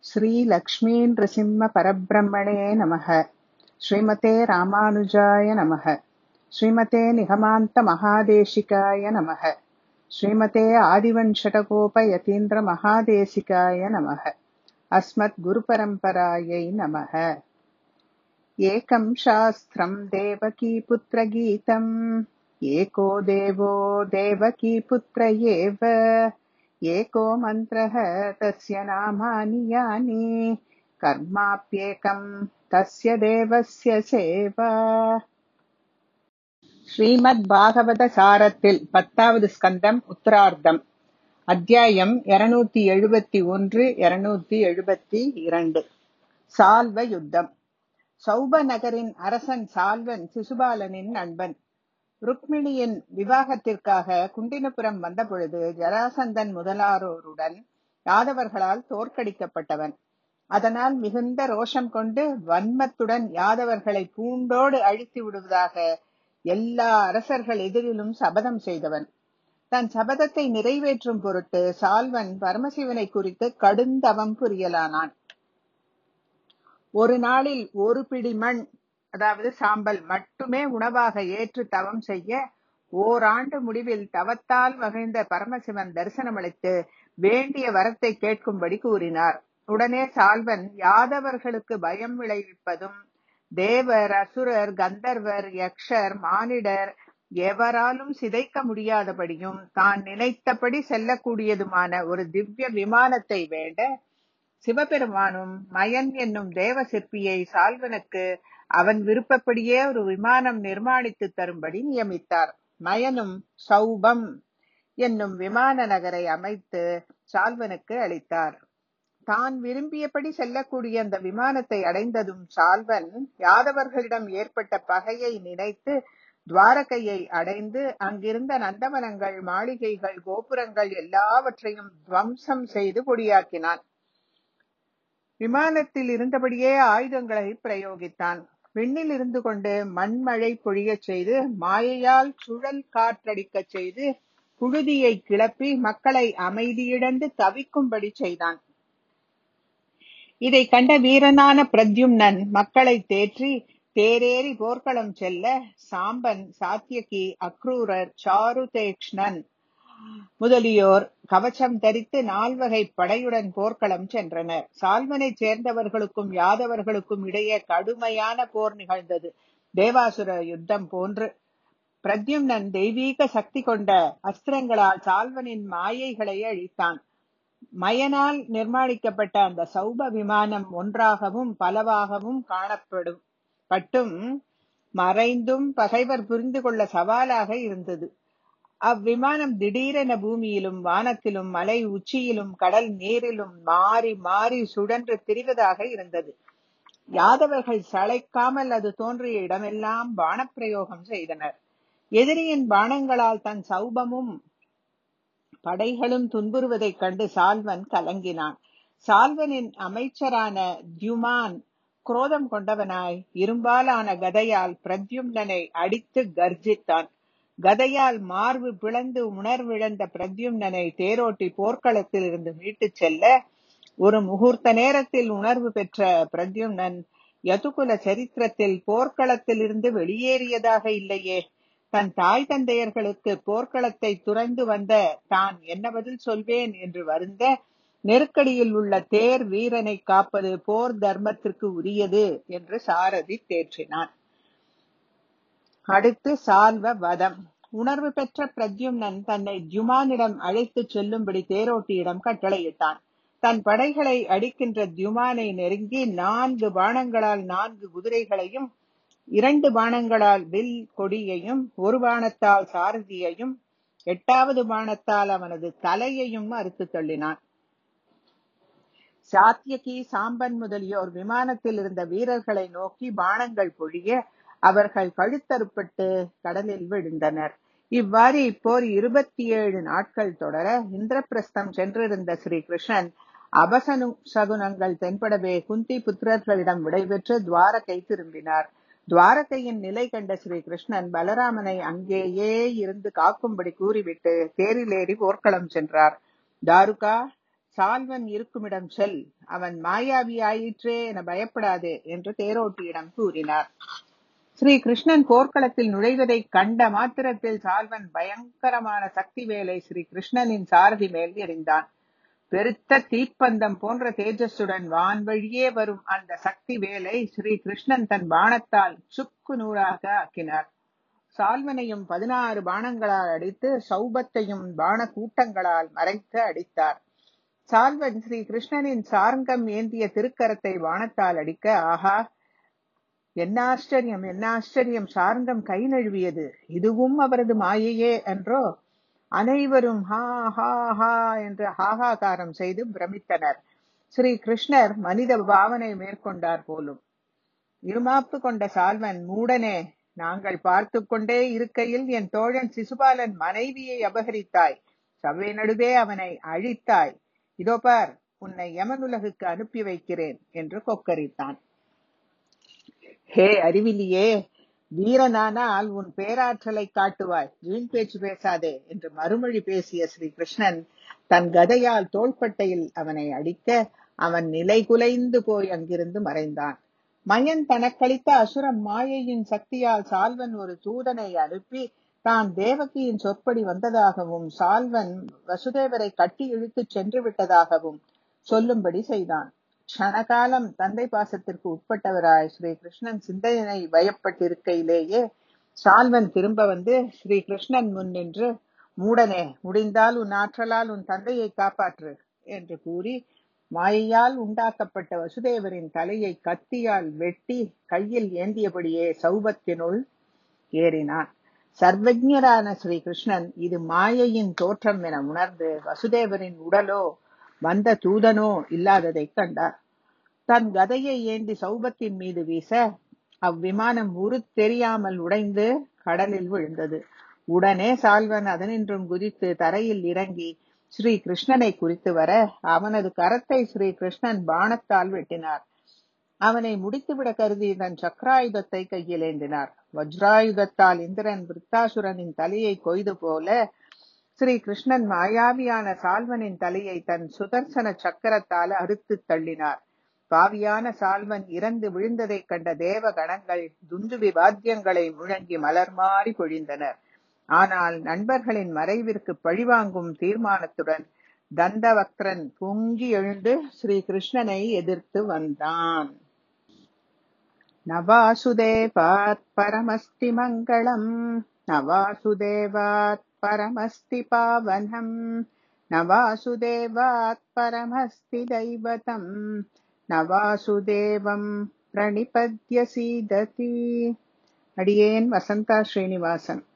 श्रीलक्ष्मीनृसिंहपरब्रह्मणे नमः श्रीमते रामानुजाय नमः श्रीमते निगमान्तमहादेशिकाय नमः श्रीमते आदिवञ्शटकोपयतीन्द्रमहादेशिकाय नमः अस्मद्गुरुपरम्परायै नमः एकं शास्त्रम् देवकीपुत्रगीतम् एको देवो देवकीपुत्र एव एको मन्त्रः तस्य नामानि यानि कर्माप्येकम् तस्य தேவஸ்ய சேவா ஸ்ரீமத் பாகவத சாரத்தில் பத்தாவது ஸ்கந்தம் உத்தரார்த்தம் அத்தியாயம் இருநூத்தி எழுபத்தி ஒன்று இருநூத்தி எழுபத்தி இரண்டு சால்வ யுத்தம் சௌப நகரின் அரசன் சால்வன் சிசுபாலனின் நண்பன் ருக்மிணியின் விவாகத்திற்காக குண்டினபுரம் வந்தபொழுது ஜராசந்தன் முதலாரோருடன் யாதவர்களால் தோற்கடிக்கப்பட்டவன் அதனால் மிகுந்த ரோஷம் கொண்டு வன்மத்துடன் யாதவர்களை பூண்டோடு அழித்து விடுவதாக எல்லா அரசர்கள் எதிரிலும் சபதம் செய்தவன் தன் சபதத்தை நிறைவேற்றும் பொருட்டு சால்வன் பரமசிவனை குறித்து கடுந்தவம் புரியலானான் ஒரு நாளில் ஒரு பிடி மண் அதாவது சாம்பல் மட்டுமே உணவாக ஏற்று தவம் செய்ய ஓராண்டு முடிவில் தவத்தால் மகிழ்ந்த பரமசிவன் தரிசனமளித்து வேண்டிய வரத்தை கேட்கும்படி கூறினார் உடனே சால்வன் யாதவர்களுக்கு பயம் விளைவிப்பதும் தேவர் அசுரர் கந்தர்வர் யக்ஷர் மானிடர் எவராலும் சிதைக்க முடியாதபடியும் தான் நினைத்தபடி செல்லக்கூடியதுமான ஒரு திவ்ய விமானத்தை வேண்ட சிவபெருமானும் மயன் என்னும் தேவ சிற்பியை சால்வனுக்கு அவன் விருப்பப்படியே ஒரு விமானம் நிர்மாணித்து தரும்படி நியமித்தார் மயனும் சௌபம் என்னும் விமான நகரை அமைத்து சால்வனுக்கு அளித்தார் தான் விரும்பியபடி செல்லக்கூடிய அந்த விமானத்தை அடைந்ததும் சால்வன் யாதவர்களிடம் ஏற்பட்ட பகையை நினைத்து துவாரகையை அடைந்து அங்கிருந்த நந்தவனங்கள் மாளிகைகள் கோபுரங்கள் எல்லாவற்றையும் துவம்சம் செய்து பொடியாக்கினான் விமானத்தில் இருந்தபடியே ஆயுதங்களை பிரயோகித்தான் விண்ணில் இருந்து கொண்டு மண்மழை பொழியச் செய்து மாயையால் சுழல் காற்றடிக்கச் செய்து புழுதியை கிளப்பி மக்களை அமைதியிழந்து தவிக்கும்படி செய்தான் இதை கண்ட வீரனான பிரத்யும்னன் மக்களை தேற்றி தேரேறி போர்க்களம் செல்ல சாம்பன் சாத்தியகி அக்ரூரர் சாருதேக்ஷ்ணன் முதலியோர் கவச்சம் தரித்து நால்வகை படையுடன் போர்க்களம் சென்றனர் சால்வனை சேர்ந்தவர்களுக்கும் யாதவர்களுக்கும் இடையே கடுமையான போர் நிகழ்ந்தது தேவாசுர யுத்தம் போன்று பிரத்யும்னன் தெய்வீக சக்தி கொண்ட அஸ்திரங்களால் சால்வனின் மாயைகளை அழித்தான் மயனால் நிர்மாணிக்கப்பட்ட அந்த சௌப விமானம் ஒன்றாகவும் பலவாகவும் காணப்படும் பட்டும் மறைந்தும் பகைவர் புரிந்து கொள்ள சவாலாக இருந்தது அவ்விமானம் திடீரென பூமியிலும் வானத்திலும் மலை உச்சியிலும் கடல் நீரிலும் மாறி மாறி சுழன்று திரிவதாக இருந்தது யாதவர்கள் சளைக்காமல் அது தோன்றிய இடமெல்லாம் பானப்பிரயோகம் செய்தனர் எதிரியின் பானங்களால் தன் சௌபமும் படைகளும் துன்புறுவதைக் கண்டு சால்வன் கலங்கினான் சால்வனின் அமைச்சரான தியுமான் குரோதம் கொண்டவனாய் இரும்பாலான கதையால் பிரத்யும்னனை அடித்து கர்ஜித்தான் கதையால் மார்பு பிளந்து உணர்விழந்த பிரத்யும்னனை தேரோட்டி போர்க்களத்தில் இருந்து மீட்டுச் செல்ல ஒரு முகூர்த்த நேரத்தில் உணர்வு பெற்ற பிரத்யும்னன் யதுகுல சரித்திரத்தில் போர்க்களத்தில் இருந்து வெளியேறியதாக இல்லையே தன் தாய் தந்தையர்களுக்கு போர்க்களத்தை துறந்து வந்த தான் என்ன பதில் சொல்வேன் என்று வருந்த நெருக்கடியில் உள்ள தேர் வீரனை காப்பது போர் தர்மத்திற்கு உரியது என்று சாரதி தேற்றினான் அடுத்து சால்வ வதம் உணர்வு பெற்ற பிரத்யும்னன் தன்னை ஜுமானிடம் அழைத்து செல்லும்படி தேரோட்டியிடம் கட்டளையிட்டான் தன் படைகளை அடிக்கின்ற தியுமானை நெருங்கி நான்கு பானங்களால் நான்கு குதிரைகளையும் இரண்டு பானங்களால் வில் கொடியையும் ஒரு பானத்தால் சாரதியையும் எட்டாவது பானத்தால் அவனது தலையையும் அறுத்து தள்ளினான் சாத்தியகி சாம்பன் முதலியோர் விமானத்தில் இருந்த வீரர்களை நோக்கி பானங்கள் பொழிய அவர்கள் கழுத்தறுப்பட்டு கடலில் விழுந்தனர் இவ்வாறு இப்போர் இருபத்தி ஏழு நாட்கள் தொடர இந்திரபிரஸ்தம் சென்றிருந்த ஸ்ரீ கிருஷ்ணன் அபசனு சகுனங்கள் தென்படவே குந்தி புத்திரர்களிடம் விடைபெற்று துவாரகை திரும்பினார் துவாரகையின் நிலை கண்ட ஸ்ரீ கிருஷ்ணன் பலராமனை அங்கேயே இருந்து காக்கும்படி கூறிவிட்டு தேரிலேறி போர்க்களம் சென்றார் தாருகா சால்வன் இருக்குமிடம் செல் அவன் மாயாவி ஆயிற்றே என பயப்படாதே என்று தேரோட்டியிடம் கூறினார் ஸ்ரீ கிருஷ்ணன் போர்க்களத்தில் நுழைவதை கண்ட மாத்திரத்தில் சால்வன் பயங்கரமான சக்தி வேலை ஸ்ரீ கிருஷ்ணனின் சாரதி மேல் எறிந்தான் பெருத்த தீப்பந்தம் போன்ற தேஜஸுடன் வான்வழியே வரும் அந்த சக்தி வேலை ஸ்ரீ கிருஷ்ணன் தன் பாணத்தால் சுக்கு நூறாக ஆக்கினார் சால்வனையும் பதினாறு பாணங்களால் அடித்து சௌபத்தையும் பாண கூட்டங்களால் மறைத்து அடித்தார் சால்வன் ஸ்ரீ கிருஷ்ணனின் சார்ங்கம் ஏந்திய திருக்கரத்தை வானத்தால் அடிக்க ஆஹா என்ன ஆச்சரியம் என்ன ஆச்சரியம் சார்ங்கம் கை நழுவியது இதுவும் அவரது மாயையே என்றோ அனைவரும் ஹா ஹா ஹா என்று ஹாகாகாரம் செய்து பிரமித்தனர் ஸ்ரீ கிருஷ்ணர் மனித பாவனை மேற்கொண்டார் போலும் இருமாப்பு கொண்ட சால்வன் மூடனே நாங்கள் பார்த்து கொண்டே இருக்கையில் என் தோழன் சிசுபாலன் மனைவியை அபகரித்தாய் சபை நடுவே அவனை அழித்தாய் இதோ பார் உன்னை யமனுலகுக்கு அனுப்பி வைக்கிறேன் என்று கொக்கரித்தான் ஹே அறிவிலியே வீரனானால் உன் பேராற்றலை காட்டுவாய் வீண் பேச்சு பேசாதே என்று மறுமொழி பேசிய ஸ்ரீ கிருஷ்ணன் தன் கதையால் தோள்பட்டையில் அவனை அடிக்க அவன் நிலை குலைந்து போய் அங்கிருந்து மறைந்தான் மயன் தனக்களித்த அசுரம் மாயையின் சக்தியால் சால்வன் ஒரு தூதனை அனுப்பி தான் தேவகியின் சொற்படி வந்ததாகவும் சால்வன் வசுதேவரை கட்டி இழுத்துச் சென்று விட்டதாகவும் சொல்லும்படி செய்தான் க்ஷணகாலம் தந்தை பாசத்திற்கு உட்பட்டவராய் ஸ்ரீ கிருஷ்ணன் சிந்தனை பயப்பட்டிருக்கையிலேயே சால்வன் திரும்ப வந்து ஸ்ரீ கிருஷ்ணன் முன் நின்று மூடனே முடிந்தால் உன் ஆற்றலால் உன் தந்தையை காப்பாற்று என்று கூறி மாயையால் உண்டாக்கப்பட்ட வசுதேவரின் தலையை கத்தியால் வெட்டி கையில் ஏந்தியபடியே சௌபத்தினுள் ஏறினான் சர்வஜரான ஸ்ரீ கிருஷ்ணன் இது மாயையின் தோற்றம் என உணர்ந்து வசுதேவரின் உடலோ வந்த தூதனோ இல்லாததைக் கண்டார் தன் கதையை ஏந்தி சௌபத்தின் மீது வீச அவ்விமானம் உரு தெரியாமல் உடைந்து கடலில் விழுந்தது உடனே சால்வன் அதனின்றும் குதித்து தரையில் இறங்கி ஸ்ரீ கிருஷ்ணனை குறித்து வர அவனது கரத்தை ஸ்ரீ கிருஷ்ணன் பாணத்தால் வெட்டினார் அவனை முடித்துவிட கருதி தன் சக்கராயுதத்தை கையில் ஏந்தினார் வஜ்ராயுதத்தால் இந்திரன் விருத்தாசுரனின் தலையை கொய்து போல ஸ்ரீ கிருஷ்ணன் மாயாவியான சால்வனின் தலையை தன் சுதர்சன சக்கரத்தால் அறுத்து தள்ளினார் பாவியான சால்வன் இறந்து விழுந்ததைக் கண்ட தேவ கணங்கள் துந்துவி வாத்தியங்களை முழங்கி மலர் மாறி பொழிந்தனர் ஆனால் நண்பர்களின் மறைவிற்கு பழிவாங்கும் தீர்மானத்துடன் தந்தவக்ரன் பொங்கி எழுந்து ஸ்ரீ கிருஷ்ணனை எதிர்த்து வந்தான் நவாசுதேவாத் பரமஸ்தி மங்களம் நவாசுதேவாத் பரமஸ்தி பாவனம் நவாசுதேவாத் பரமஸ்தி தைவதம் நவாசுதேவம் பிரணிபத்ய சீததி அடியேன் வசந்தா ஸ்ரீனிவாசன்